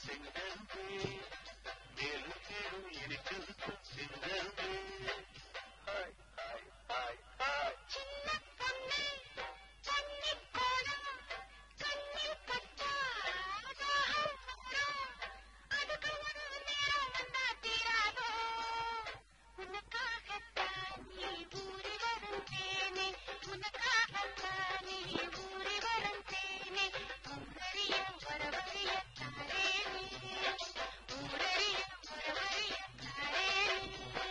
செங்கல்வே மேலும் கீழும் இனித்திருக்கும் செங்கல்வே ஹாய் ஹாய் ஹாய் ஹாய் சின்ன பொண்ணு தண்ணிக் கோலம் கண்ணில் பட்டா தாகம் வரும் அதுக்கு ஒரு நேரம் வந்தா தீராதோ உனக்காகத்தான் நீ ஊறி வரும் தேனே உனக்காகத்தான் நீ ஊறி வரும் தேனே ஊரறிய வரவறிய தாரேனே ஊரறிய வரவறிய தாரேனே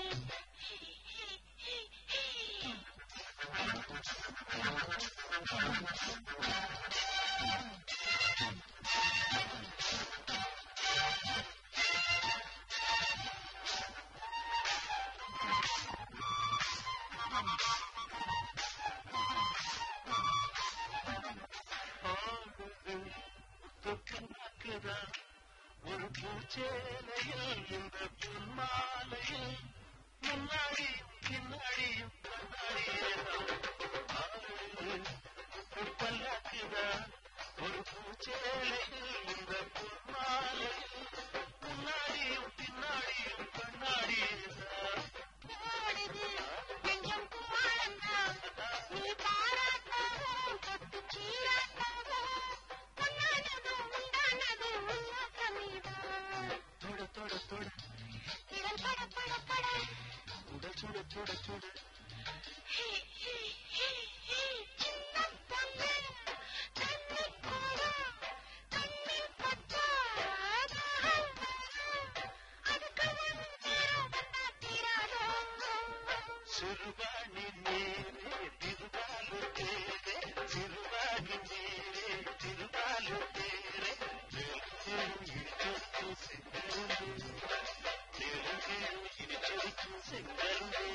ஆடுது துக்கமாக்குதா ஒரு பூச்சேலையில் இந்த பொன்மாலையில் முன்னாடியும் பின்னாடியும் கண்ணாடியேதான் ஆடுது பல்லாக்குதா ஒரு பூச்சேலையில் இந்த பொன்மாலையில் முன்னாடியும் பின்னாடியும் கண்ணாடியேதான் ஓடுது நெஞ்சம் பூவாளந்தான் நீ பாராட்டவும் தொட்டு சீராட்டவும் பொன்னானதும் உண்டானதும் உல்லாசமேதான் தொட தொட தொட இதழ் பட பட பட உடல் சுட சுட சுட ஹே, ஹே, ஹே, ஹே, சின்ன பொண்ணு தண்ணிக் கோலம் கண்ணில் பட்டா தாகம் வரும் அதுக்கு ஒரு நேரம் வந்தா தீராதோ சிறுவாணி நீரே திருவாலு தேரே சிறுவாணி நீரே திருவாலு தேரே இடிச்சொருக்கு செங்கரும்பு தெலுங்கு இடிச்சொருக்கு செங்கரும்பு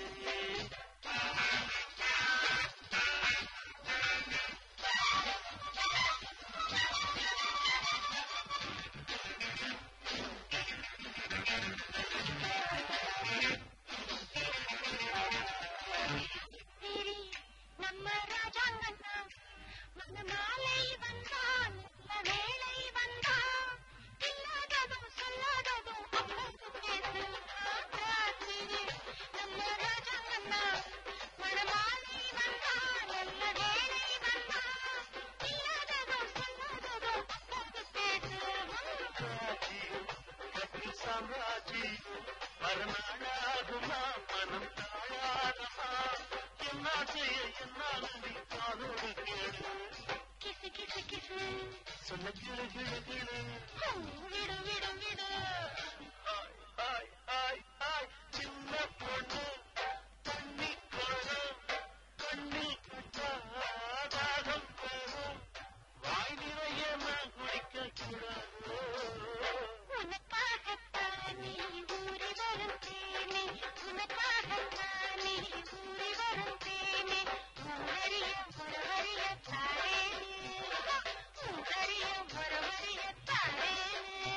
சரி, நம்ம ராஜாங்கண்ணா மணமாலை வந்தான் நல்ல வேளை வந்தான் இல்லாததும் சொல்லாததும் அப்போது பேசு ராத்திரி நம்ம ராஜாங்கண்ணா மணமாலை வந்தான் நல்ல வேளை வந்தான் இல்லாததும் சொல்லாததும் அப்போது பேசு ராஜ்யம் கட்டி சாம்ராஜ்யம் மறுநாளாகுமா மனம் தாழாதமா என்ன செய்ய என்னால் நீ காதோடு கேடு கிசு கிசு கிசு சொல்ல கிளு கிளு கிளு ஹோ, விடு விடு விடு ஹாய் ஹாய் ஹாய் ஹாய் சின்ன பொண்ணு தண்ணி கோலம் கண்ணில் கட்டாதாகம் பெறும் வாய் நிறைய நான் குடிக்க கூடாது உனக்காகத்தான் நீ ஊறி வரும் தேனே உனக்காகத்தான் நீ ஊறி வரும் தேனே ஊரறிய ஒருவறிய தாரேனே ஊரறிய ஒருவறிய தாரேனே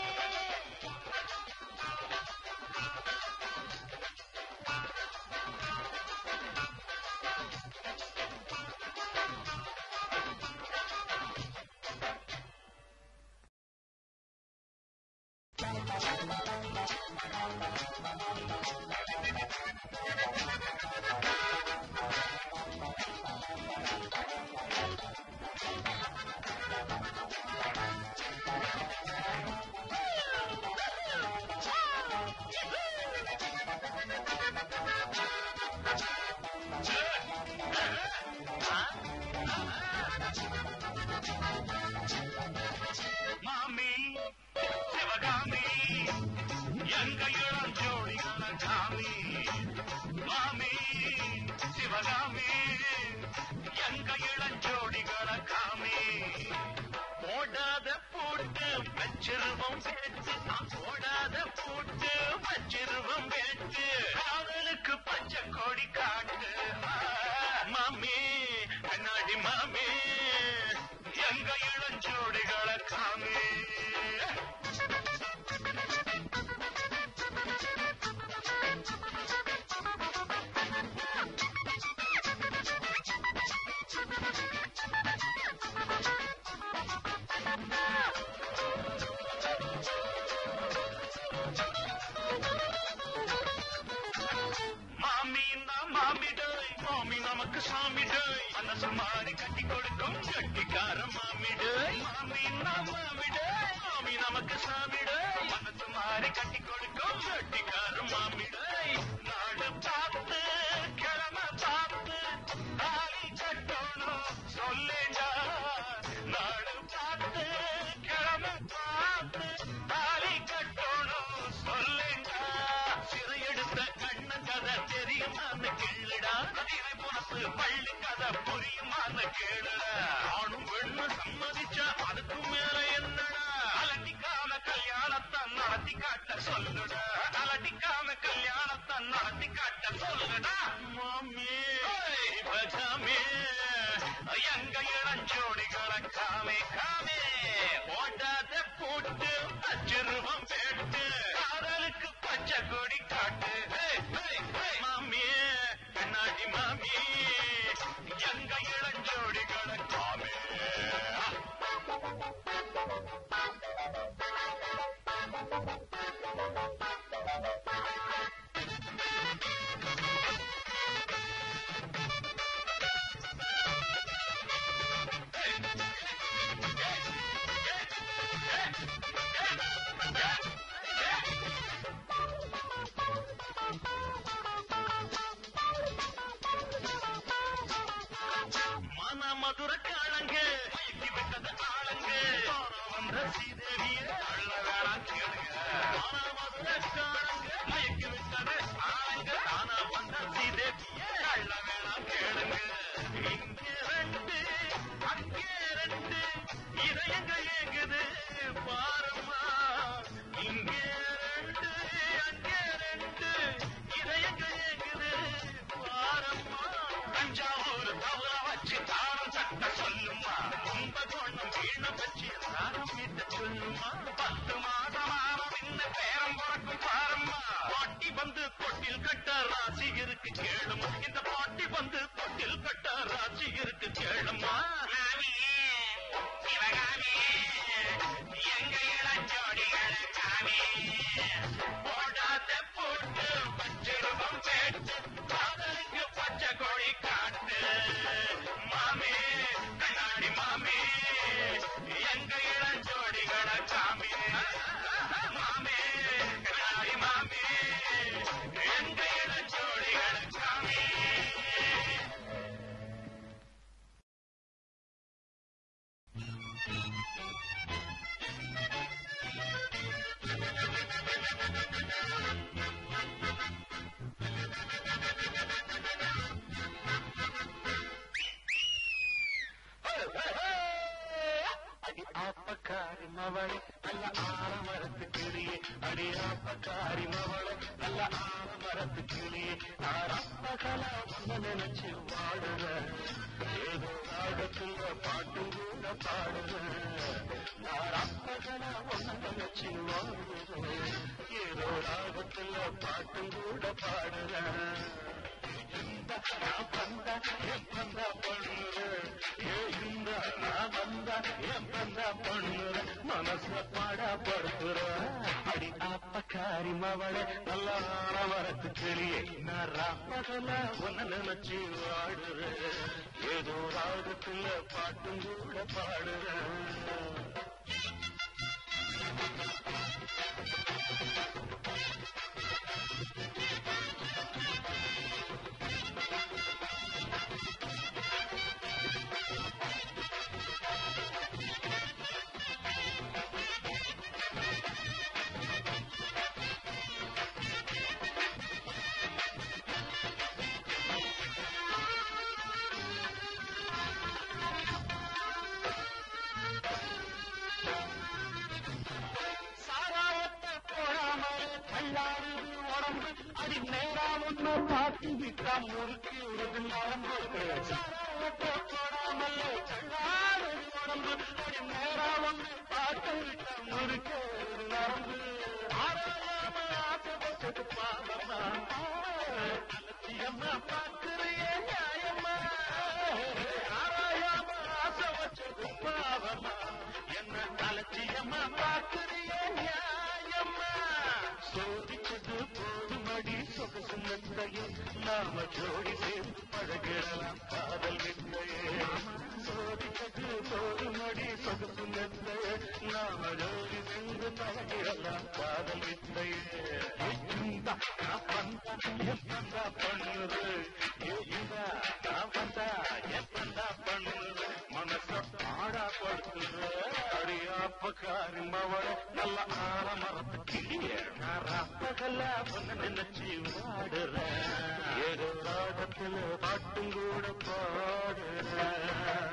மாமி சிவகாமி எங்க இளம் ஜோடிகள காமி மாமி சிவகாமி எங்க இளம் ஜோடிகள காமி போடாத போட்டு வச்சிருவோம் பேச்சு நான் போடாத போட்டு வச்சிருவோம் பேச்சு காதலுக்கு பஞ்ச கொடி காட்டு ஆ, மாமி கண்ணாடி மாமி எங்க இளஞ்சோடிகளை காமி Thank you. நமக்கு சாமி டேய் மனசு மாறி கட்டி கொடுக்கும் கட்டிக்கார மாமி டேய் மாமி மாமி டேய் மாமி நமக்கு சாமி டேய் மனசு மாறி கட்டி கொடுக்கும் கட்டிக்கார மாமி டேய் நாடு பார்த்து கிழமை பார்த்து தாலி கட்டணும் சொல்லேண்டா நாடு பார்த்து கிழமை பார்த்து தாலி கட்டணும் சொல்லேண்டா சிறையெடுத்த கண்ண கதை தெரியுமான்னு கேளுடா கதிரை புறத்து பள்ளி கதை புரியுமான்னு கேளுடா ஆணும் பெண்ணு சம்மதிச்சா அதுக்கு மேல என்னடா அலட்டிக்காம கல்யாணத்தை நடத்தி காட்ட சொல்லுடா அலட்டிக்காம கல்யாணத்தை நடத்தி காட்ட சொல்லுடா மாமி பகாமே எங்க இளஞ்சோடிகளை காமே காமே ஓடாத போட்டு அச்சிருவம் பேட்டு காதலுக்கு பச்சை கொடி காட்டு ஹே, ஹே, ஹே. மாமி கண்ணாடி மாமி எங்க இளஞ்சோடிகளை காமே மன மதுர காலங்க மயக்கி விட்டது ஆளுங்க வந்த சீதேவிய அள்ள வேணாம் கேளுங்க மன மதுர காலங்க மயக்கி விட்டது ஆளுங்க ஆனா வந்த சீதேவிய அள்ள வேணாம் கேளுங்க இங்க ரெண்டு அங்கே ரெண்டு இதயங்கள் ஏங்குது பாருமா இங்க ரெண்டு அங்கே ரெண்டு இதயங்கள் ஏங்குது பாரம்மா தஞ்சாவூர் தவற வச்சு தாரம் சட்ட சொல்லுமா ரொம்ப கொண்டம் வீண வச்சு ராகம் மீட்ட சொல்லுமா பத்து மாதமான பின்ன பேரம் பிறக்கும் பாரம்மா பாட்டி வந்து தொட்டில் கட்ட ராசி இருக்கு கேளுமா இந்த பாட்டி வந்து தொட்டில் கட்ட ராசி இருக்கு கேளுமா சிவகாமி எங்க இளஞ்சோடிகள் காமி போடாத போட்டு பச்சிருவம் பேட்டு காதலுக்கு பச்சை கோழி காட்டு மாமே கண்ணாடி மாமே எங்க இளஞ்சோடிகளை காமி மாமே கண்ணாடி மாமே எங்க இளஞ்சோடிகளை காமி அடி ஆப்பக்காரி மவளை நல்ல ஆலமரத்து கிளியே அடி ஆப்பக்காரி மவளை நல்ல ஆலமரத்து கிளியே நான் அப்பகல ஒண்ணு நினைச்சு வாடுறேன் ஏதோ ராகத்துல பாட்டு கூட பாடுறேன் நான் அப்பகல ஒண்ணு நினைச்சு வாடுறேன் ஏதோ ராகத்துல பாட்டு கூட பாடுறேன் இந்த நான் வந்தா என் வந்தா பண்ணுறேன் ஏ இந்த நான் வந்தா என் வந்தா பண்ணுறேன் மனசுல பாடா படுத்துறேன் அடி அப்பக்காரி மவள நல்லா வரத்து கிளியே நான் ராப்பகல ஒன்ன நினைச்சு வாடுறேன் ஏதோ ராகத்துல பாட்டும் கூட பாடுறேன் சாராயத்தை போடாமல் கல்லாறு உடம்பு அடி நேரா ஒண்ணு பார்த்து விட்டா முறுக்கி உருது நரம்பு சாராயத்தை போடாமல் கல்லாறு உடம்பு அடி நேரா ஒண்ணு பார்த்து விட்டா முறுக்கி உருது நரம்பு ஆராயாம ஆசை வச்சது பாவமா அலட்சியமா பார்க்கிறிய நியாயமா ஆராயாம ஆசை வச்சது பாவமா என்ன அலட்சியமா பார்க்கிறிய நியாயமா சோதிச்சது போதுமடி சொகுசு மெத்தையில் நாம ஜோடி சேர்ந்து பழகிடலாம் காதல் வித்தையே சோதிச்சது சோறுமடி சொகுசு மெத்தையே நாம ஜோடி சேர்ந்து பழகிடலாம் காதல் வித்தையே இந்தா நான் வந்தா எப்பந்தா பண்ணுது இந்தா நான் வந்தா எப்பந்தா பண்ணுது மனச பாடா படுத்துது அடியாப்பக்காரி மவள நல்ல ஆற மரத்து கிளிய நான் ராப்பகல்ல ஒன்னு நினைச்சு வாடுறேன் ஏதோ ராகத்துல பாட்டும் கூட பாடுறேன்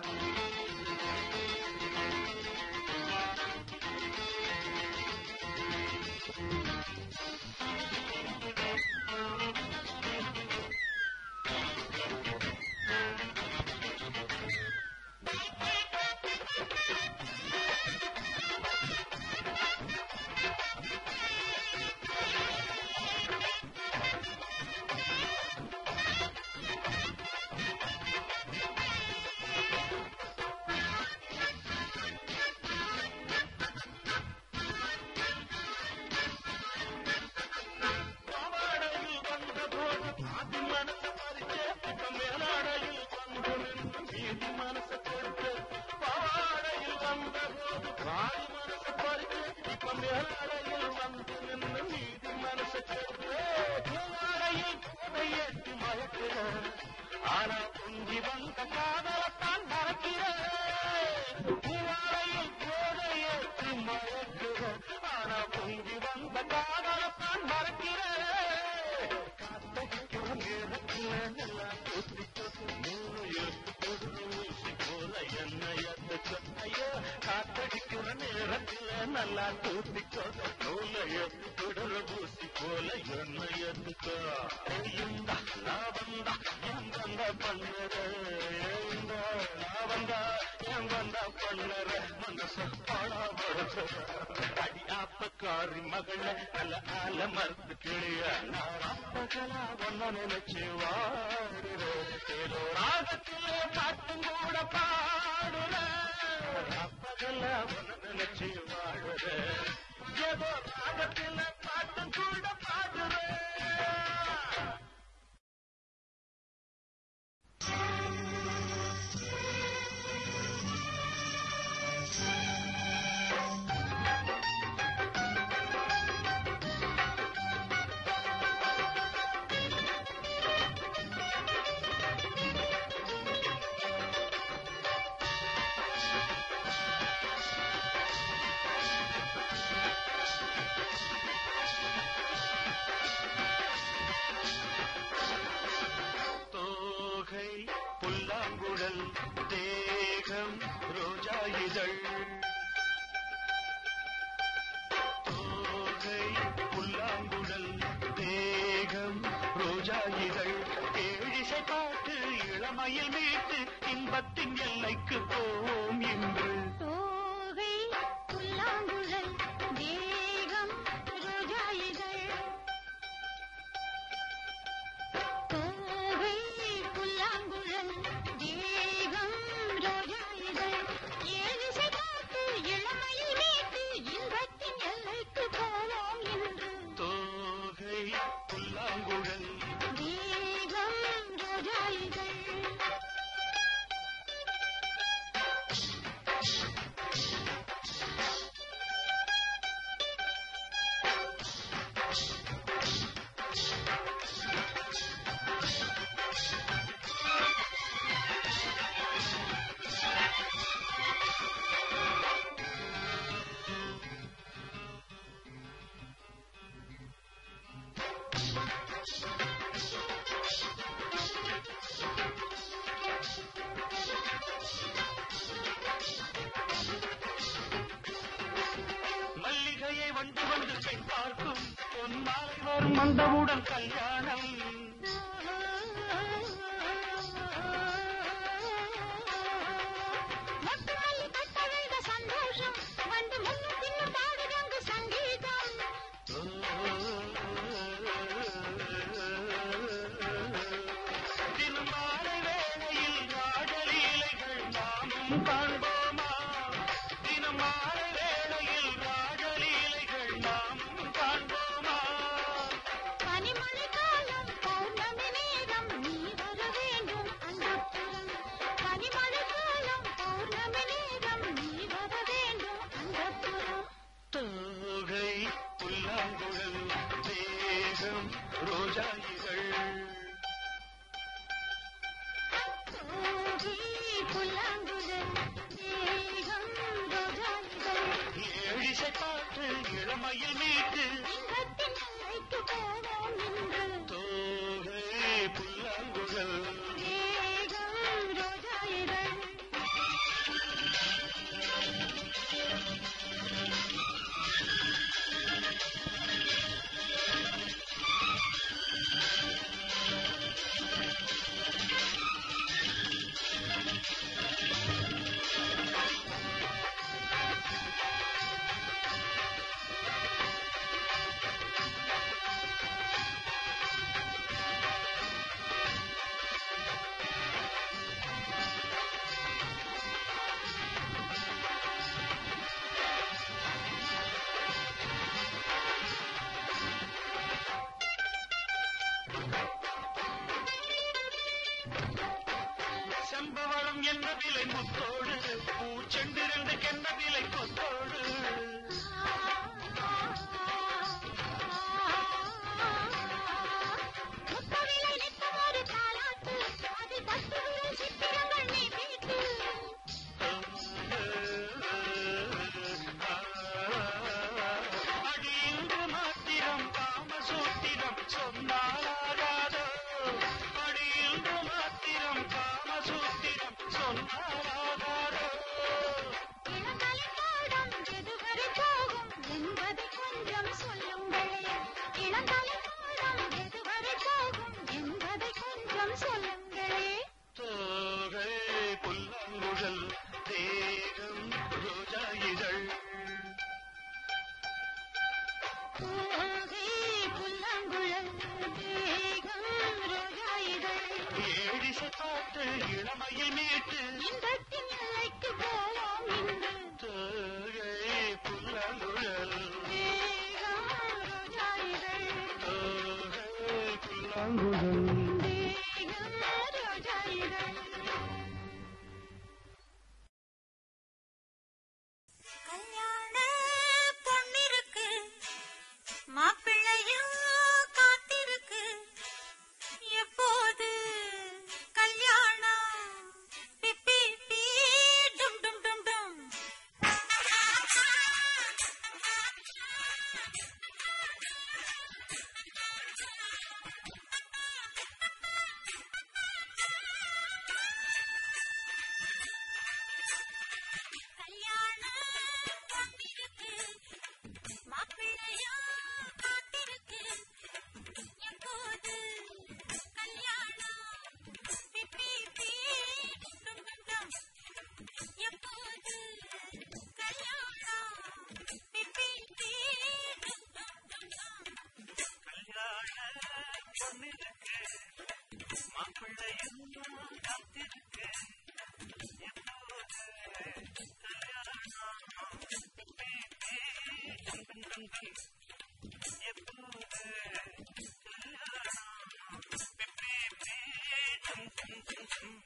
பாவாடையில் வந்தபோது பாதி மனச பறிச்சே, இப்ப மேலாடையில் வந்து நின்று மீதி மனச கொடுத்து. பாவாடையில் வந்தபோது பாதி மனச பறிச்சே, இப்ப மேலாடையில் வந்து நின்று மீதி மனச கொடுத்து. மேலாடையில் போதையேற்றி மயக்குறேன். ஆனா பொங்கி வந்த காதலத்தான் மறக்கிறேன் பூவாடையில் போதையேற்றி மயக்குறேன். ஆனா பொங்கி வந்த காதலத்தான் மறக்கிறேன் காத்தடிக்கும் நேரத்துல எல்லாம் தொத்தி தொத்தி மூணு எழுத்து கொடுத்து ஊசி போல என்னையத்துக்கு ஐயோ காத்தடிக்கிற நேரத்துல நல்லா தூத்திக்கோ நூல எடுத்து தொடர ஊசி போல என்னையத்துக்கோ இந்த நான் வந்தா என் வந்த பண்ணுற இந்த நான் வந்தா என் வந்தா பண்ணுற மனசு பாடா அடி ஆப்பக்காரி மகள நல்ல ஆல மறுத்து கிளிய நான் அப்பகலா ஒன்ன நினைச்சு வாடுற ஏதோ ராகத்திலே பாட்டும் கூட பாடுற அப்பகலா ஒன்ன நினைச்சு வாடுற ஏதோ ராகத்திலே பாட்டும் கூட பாடுற தோகை புல்லாங்குழல் தேகம் ரோஜா இதழ் தோகை புல்லாங்குழல் தேகம் ரோஜா இதழ் ஏழிசை பாட்டு இளமையில் மீட்டு இன்பத்தின் எல்லைக்கு போவோம் இன்று தோகை புல்லாங்குழல் தேகம் ரோஜா இதழ் தோகை புல்லாங்குழல் தேகம் ரோஜா இதழ் ஏழிசை காத்து இளமையில் மீட்டு இன்பத்தின் எல்லைக்கு போவோம் என்று தோகை புல்லாங்குழல் தேகம் ரோஜா இதழ் மல்லிகையை வண்டு வந்து பெண் பார்க்கும் பொன்மாலை வரும் மண்டவுடன் கல்யாணம் மொத்தமல்லி கட்டவைக சந்தோஷம் வந்து முன்னு பின்னு பாடுதங்கு சங்கீதம் தினம் மாலை வேளையில் ராஜலீலைகள் நாமும் காண்போமா தினம் மாலை வேளையில் ராஜலீலைகள் நாமும் காண்போமா பனிமழை காலம் செம்பவளம் என்ன விலை முத்தோடு பூச்செண்டு ரெண்டுக்கு என்ன விலை கொத்தோடு முத்தவிலை நித்தமொரு தாலாட்டு அதில் பத்து விரல் சித்திரங்கள் நீ மீட்டு அடி இன்று மாத்திரம் காமசூத்திரம் சொன்னாராகாதோ அடி இன்று மாத்திரம் காமசூத்திரம் சொன்னாராகாதோ இளந்தலைப்பாடம் எதுவரை போகும் என்பதை கொஞ்சம் சொல்லுங்களே இளந்தலைப்பாடம் எதுவரை போகும் என்பதை கொஞ்சம் சொல்லுங்களே தோகை புல்லாங்குழல் தேகம் ரோஜா இதழ் பூகை புல்லாங்குழல் தேகம் ரோஜா இதழ் ஏழிசை பாட்டு இளமையை மீட்டு இன்பத்தின் எல்லைக்கு போவோம் இன்று தோகை புல்லாங்குழல் தேகம் ரோஜா இதழ் தோகை புல்லாங்குழல் தேகம் ரோஜா இதழ் கல்யாண பொண்ணிருக்கு மாப்பிள்ளையும் காத்திருக்கு எப்போது கல்யாணம் பிப்பி பீ டும் டும் டும் டும் கல்யாண பொண்ணிருக்கு மாப்பிள்ளையும் காத்திருக்கு எப்போது கல்யாணம் பிப்பி பீ டும் டும் டும் எப்போது கல்யாணம் பிப்பி பீ டும் டும் டும் டும் கல்யாண பொண்ணிருக்கு மாப்பிள்ளையும் காத்திருக்கு எப்போது கல்யாணம் எப்போது கல்யாணம்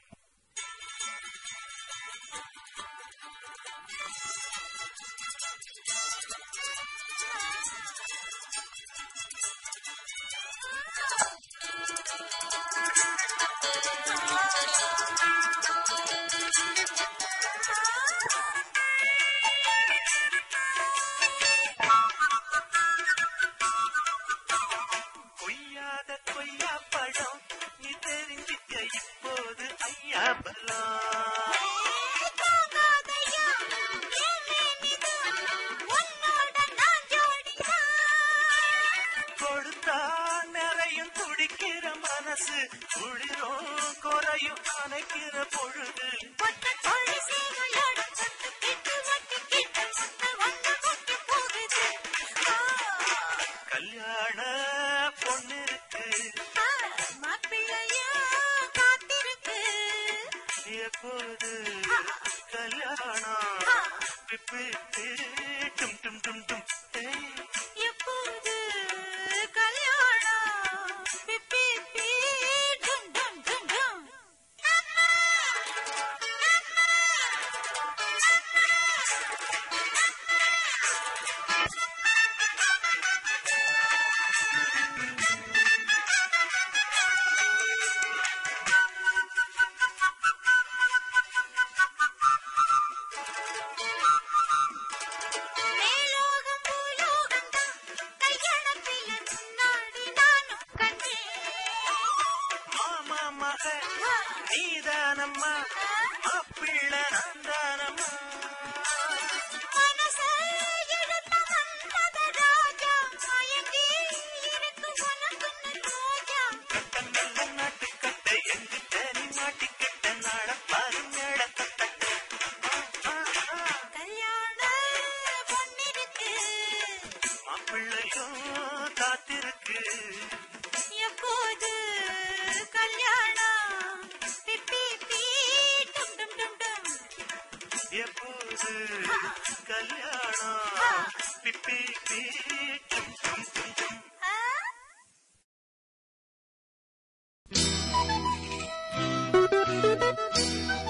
கொய்யாத கொய்யா பழம் நீ தெரிஞ்சிக்க இப்போது ஐயா பலம் தாங்காதையா ஏமேனிது உன்னோட நான் ஜோடிதான் கொடுத்தா நிறையும் துடிக்கிற மனசு குளிரும் குறையும் அணைக்கிற பொழுது ஒத்த கோழி சேவலோட சத்து கிட்டு வட்டி கிட்டு முத்த வந்து கொட்டி போகுது ஆ, கல்யாண பொண்ணிருக்கு ஆ, மாப்பிள்ளையா காத்திருக்கு எப்போது கல்யாணம் பிப்பி பி, டும் டும் டும் டும் ஏய், எப்போது கல்யாணம் பிப்பி பீ டும் டும் டும் டும் மேலோகம் பூலோகம் தான் கல்யாணத்தில நாடி நானும் கண்டேன் மாமா மக நீதானம்மா மாப்பிள்ளை நான் தானம்மா மனசை எடுத்த மன்மத ராஜா மயங்கி இருக்கும் உனக்குன்னு ரோஜா கட்டங்கல்ல நாட்டுக்கட்டை எங்கு தனி மாட்டிக்கிட்ட நாட பாருங்கட தட்டட்டு கல்யாண பொண்ணிருக்கு மாப்பிள்ளையும் காத்திருக்கு எப்போது கல்யாணம் பிப்பி பீ டும் டும் டும் டும் எப்போது கல்யாணம் பிப்பி பி டும் டும் டும் டும் ஆ ஆ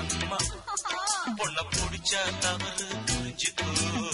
அம்மா பொண்ண பிடிச்சா தவறு புரிஞ்சுக்கோ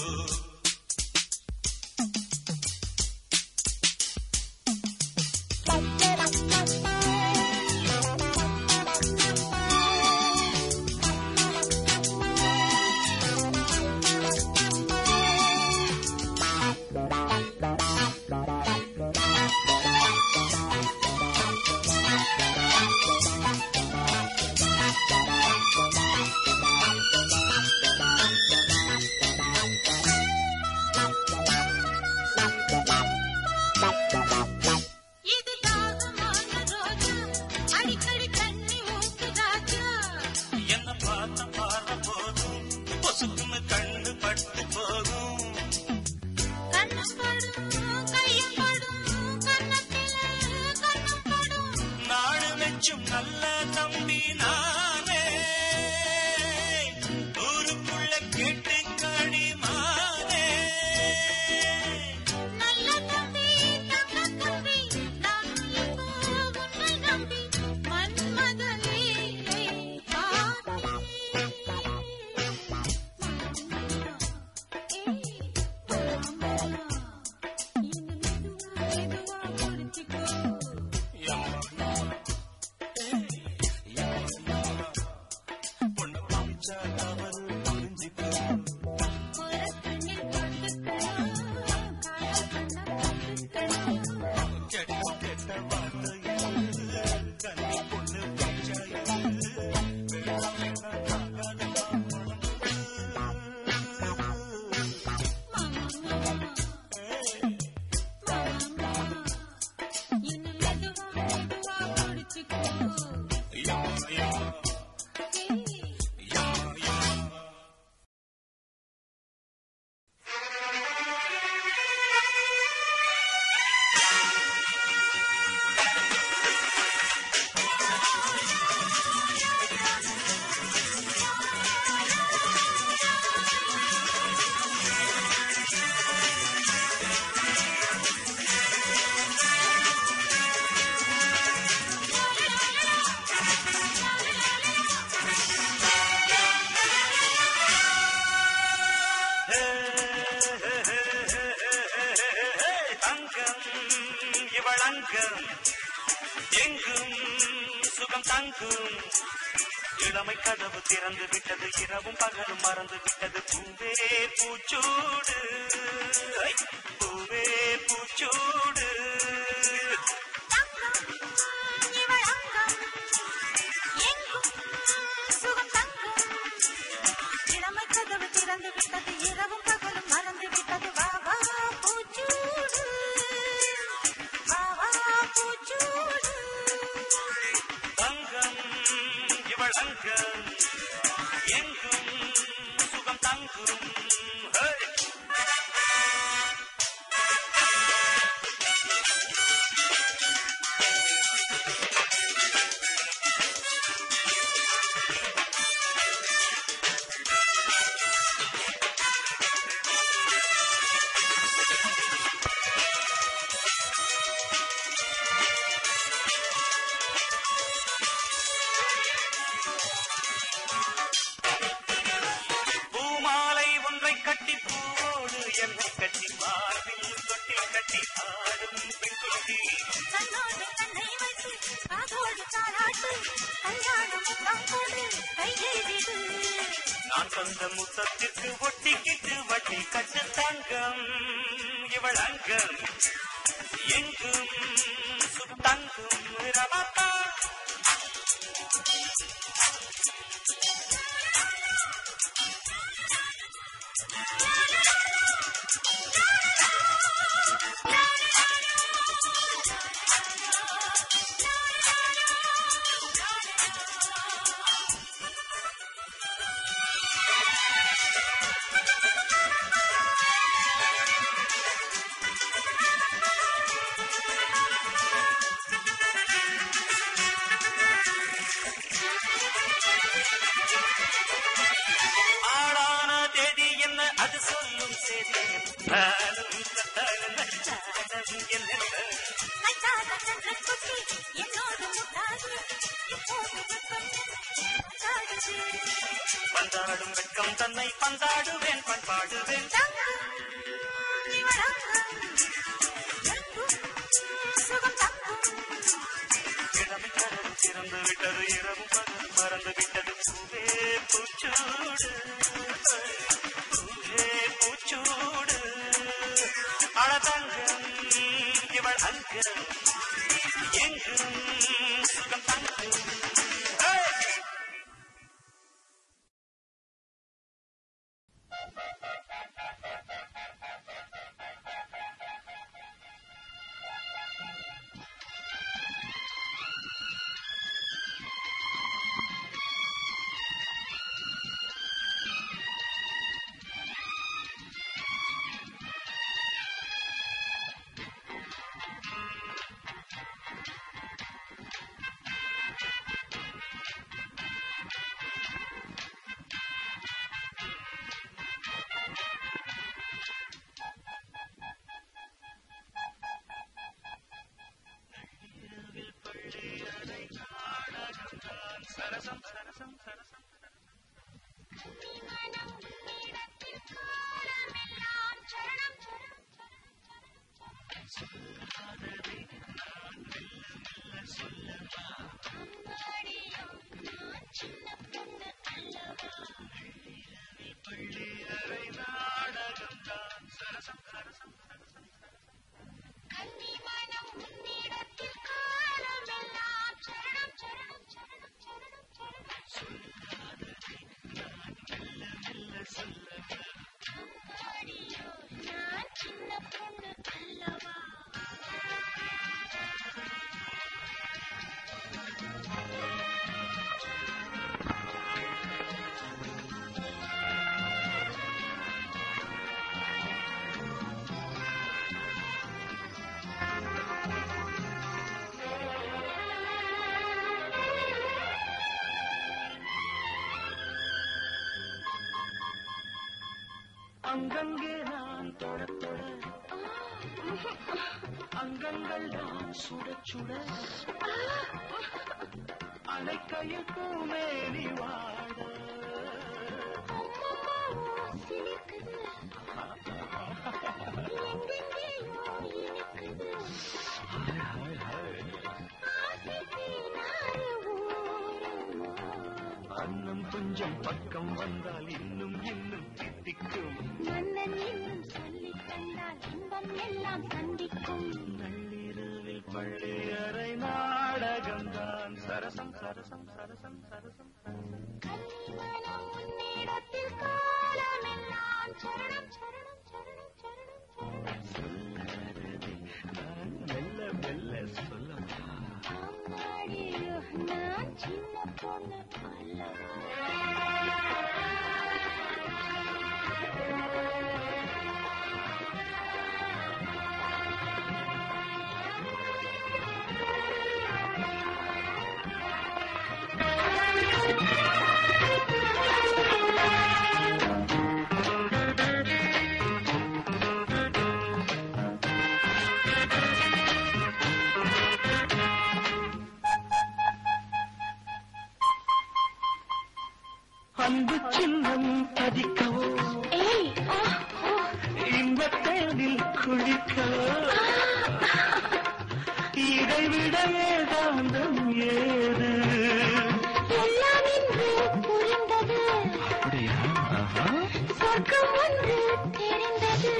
இது தாகமான ரோஜா அடிக்கடி தண்ணி ஊத்து ராஜா என்ன பார்த்த பாரு போதும் பொசுக்குன்னு கண்ணு பட்டு போகும் கண்ணம் படும் கையும் படும் கண்ணத்தில கண்ணம் படும் நாடு மெச்சும் நல்ல தம்பி நானே ஊருக்குள்ள கேட்டு கடிமானே நல்ல தம்பி தங்க தம்பி நான் இப்போ உன்னை நம்பி மன்மத லீலை பொண்ணு பிடிச்சா தவறு புரிஞ்சுக்கோ கெட்ட கெட்ட வார்த்தையில் கண்ணி பொண்ணு பஞ்சாயத்து வேணா வேணா தாங்காத யம்மா யம்மா யம்மா யம்மா தங்கம் இவள் அங்கம் எங்கும் சுகம் தங்கும் இளமை கதவு திறந்து விட்டது இரவும் பகலும் மறந்து விட்டது பூவே பூச்சூடு ஐ, பூவே பூச்சூடு விட்டது இரவும் பகலும் மறந்து விட்டது வா வா பூச்சூடு வா வா பூச்சூடு தங்கம் இவள் அங்கம் எங்கும் சுகம் தங்கும் ஹே! பூமாலை ஒன்றை கட்டி பூவோடு என்னை கட்டி மார்பில் கொட்டி கட்டி ஆடும் பெண் குட்டி கண்ணோடு கண்ணை வைத்து காதோடு தாளாட்டு கல்யாண முத்தம் போடு கையை விடு நான் சொந்த முத்தத்திற்கு ஒட்டிக்கிட்டு வட்டி கட்டு தங்கம் இவள் அங்கம் எங்கும் சுத்தங்கும் ரவப்பா ஆளான தேதி என்ன அது சொல்லும் செய்தி நானும் கத்தாலும் நச்சாடம் என்ன மச்சாத சந்திரன் குட்டி என்னோடு முட்டாது இப்போது வெப்பம் என்ன? மச்சாடு பந்தாடும் வெட்கம் தன்னை பந்தாடுவேன் பண்பாடுவேன் தங்கம் நீ வணக்கம் எங்கும் சுகம் தங்கும் இளமை கடல் சிறந்து விட்டது இரவும் பகல் மறந்து விட்டது பூவே பூச்சூடு பூவே பூச்சூடு அழதங்கம் இவள் அங்கம் எங்கும் சுகம் தங்கம் Hey! சரசம் சரசம் சரசம் பள்ளியறை நாடகம் தான் சரசம் சரசம் சரசம் அங்கங்கே நான் தொட தொட அங்கங்கள் நான் சுட சுட அலைக்கையில் பூமேனி வாட அன்னம் கொஞ்சம் பக்கம் வந்தால் இன்னும் இன்னும் தித்திக்கும் மன்னன் இன்னும் சொல்லித் தந்தால் இன்பம் எல்லாம் சந்திக்கும் நள்ளிரவில் பள்ளியறை நாடகம் தான் சரசம் சரசம் சரசம் சரசம் கன்னிமனம் உன்னிடத்தில் காலமெல்லாம் சரணம் சரணம் சரணம் சரணம் சரணம் நான் மெல்ல மெல்ல சொல்லவா அம்மாடியோ, நான் சின்ன பொண்ணு அல்லவா அன்பு சின்னம் பதிக்கவோ ஏய் ஆ, ஓ, இன்பத்தேனில் குளிக்கவோ இதைவிட ஏகாந்தம் ஏது எல்லாம் இன்று புரிந்தது அப்படியா சொர்க்கம் ஒன்று தெரிந்தது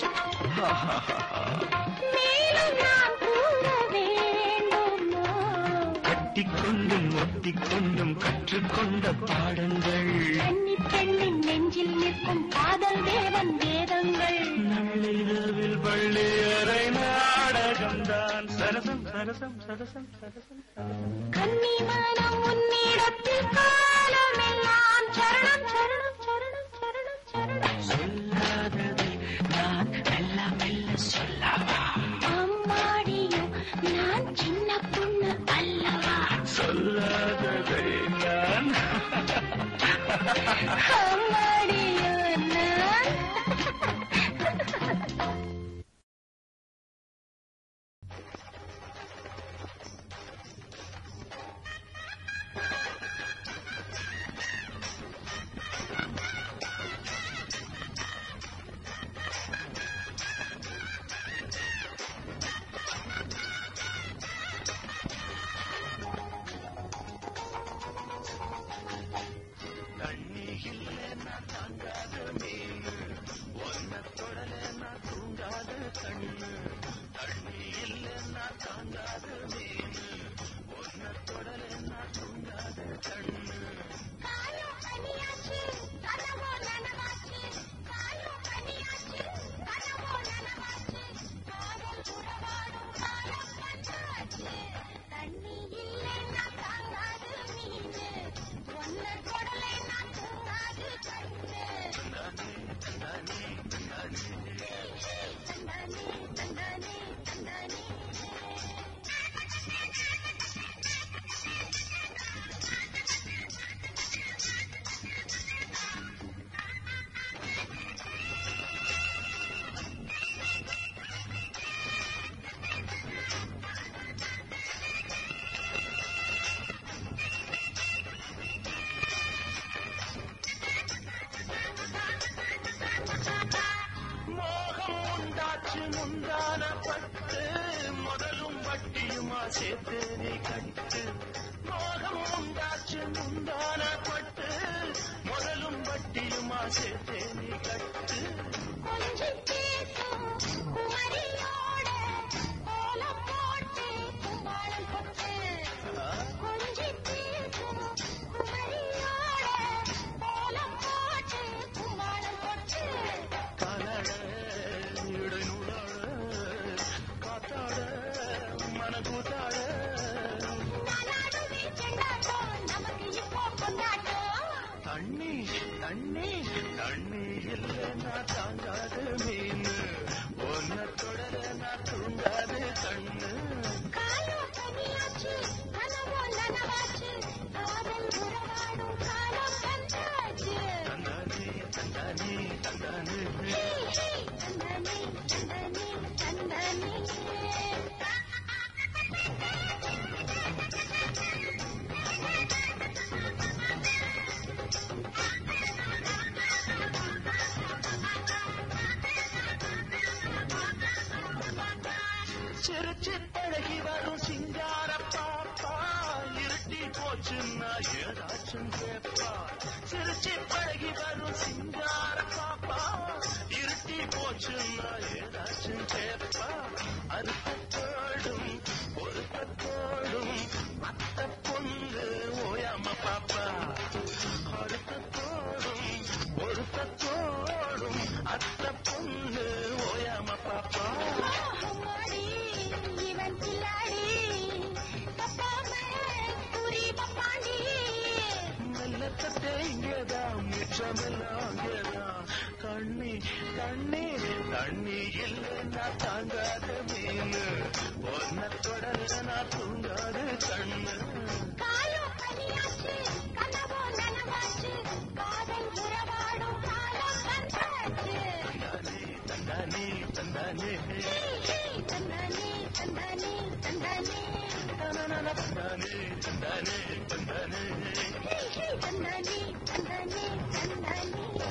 மேலும் நான் கூற வேண்டுமோ கட்டிக்கொண்டும் ஒட்டிக்கொண்டும் கற்றுக்கொண்ட பாடங்கள் கன்னி பெண்ணின் நெஞ்சில் நிற்கும் காதல் தேவன் வேதங்கள் நள்ளிரவில் பள்ளியறை நாடகம் தான் சரசம் சரசம் சரசம் சரசம் கன்னி மனம் உன்னிடத்தில் காலமெல்லாம் சரணம் சரணம் சரணம் சரணம் சரணம் சொல்லாததை நான் மெல்ல மெல்ல சொல்லவா அம்மாடியோ நான் சின்ன பொண்ணு அல்லவா சொல்லாததை நான் அம்மாடியோ நான் மோகம் உண்டாச்சு முந்தான பட்டு முதலும் வட்டியுமா சேர்த்து நீ கட்டு மோகம் உண்டாச்சு முந்தான பட்டு முதலும் வட்டியுமா சேர்த்து நீ கட்டு கொஞ்சம் பேசும் குமரியோட கோலம் போட்டு கும்பாளம் போட்டு கொஞ்சம் பேசும் குமரியோட கோலம் போட்டு கும்பாளம் போட்டு காலாட இடைநூலாட காத்தாட மனக்கூத்தாட நானாடுவே செண்டாட்டம் நமக்கு இப்போ கொண்டாட்டம் தண்ணி தண்ணி தண்ணி இல்லைன்னா தாங்காது மீன் ஒன்ன தொடர நான் தூங்காது கண்ணு காலம் பனியாச்சு கனவோ நனவாச்சு காதல் உறவாடும் காலம் வந்தாச்சு தந்தானே தந்தானே தந்தானே ஹே, ஹே, தந்தனே தந்தனே தந்தனே சிரிச்சு பழகி வரும் சிங்கார பாப்பா இருட்டி போச்சுன்னா ஏதாச்சும் கேப்பா சிரிச்சு பழகி வரும் சிங்கார பாப்பா இருட்டி போச்சுன்னா ஏதாச்சும் கேப்பா அறுத்தத்தோடும் ஒருத்தத்தோடும் அத்த பொண்ணு ஓயாம பாப்பா அறுத்தத்தோடும் ஒருத்தத்தோடும் அத்த பொண்ணு ஓயாம பாப்பா அம்மாடி, இவன் கில்லாடி தப்பாம புரி பப்பாண்டி மெல்லத்தட்டே இங்கேதான் மிச்சமெல்லாம் அங்கேதான் தண்ணி தண்ணி தண்ணி இல்லைன்னா தாங்காத மீன் ஒன்ன தொடர நான் தூங்காது கண்ணு காலம் பனியாச்சு கனவோ நனவாச்சு காதல் உறவாடும் காலம் வந்தாச்சு தந்தானே தந்தானே ஹே, ஹே, தந்தனே தந்தனே தந்தனே தந்தானே தந்தானே தந்தானே ஹே, ஹே, தந்தனே தந்தனே தந்தனே